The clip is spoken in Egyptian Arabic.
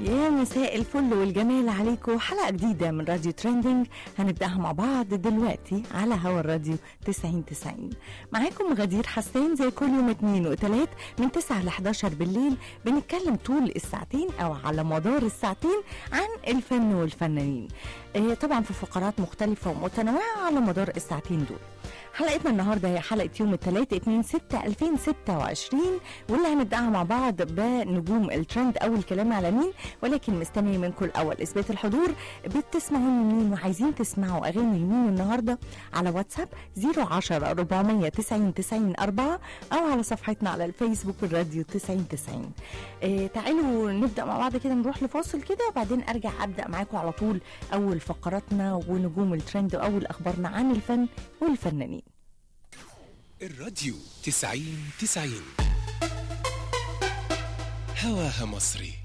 يا مساء الفل والجمال عليكم حلقة جديدة من راديو ترندنج هنبدأها مع بعض دلوقتي على هوا الراديو 90 90 معاكم غدير حسان زي كل يوم اتنين وتلات من 9 ل 11 بالليل بنتكلم طول الساعتين أو على مدار الساعتين عن الفن والفنانين آه، طبعا في فقرات مختلفة ومتنوعة على مدار الساعتين دول حلقتنا النهارده هي حلقه يوم الثلاث 2 6 2026 واللي هنبداها مع بعض بنجوم الترند او الكلام على مين ولكن مستني منكم الاول اثبات الحضور بتسمعوني مين وعايزين تسمعوا اغاني مين النهارده على واتساب 010 490 90 4 او على صفحتنا على الفيسبوك الراديو 90 90 آه تعالوا نبدا مع بعض كده نروح لفاصل كده وبعدين ارجع ابدا معاكم على طول اول فقراتنا ونجوم الترند واول اخبارنا عن الفن والفنانين الراديو تسعين تسعين هواها مصري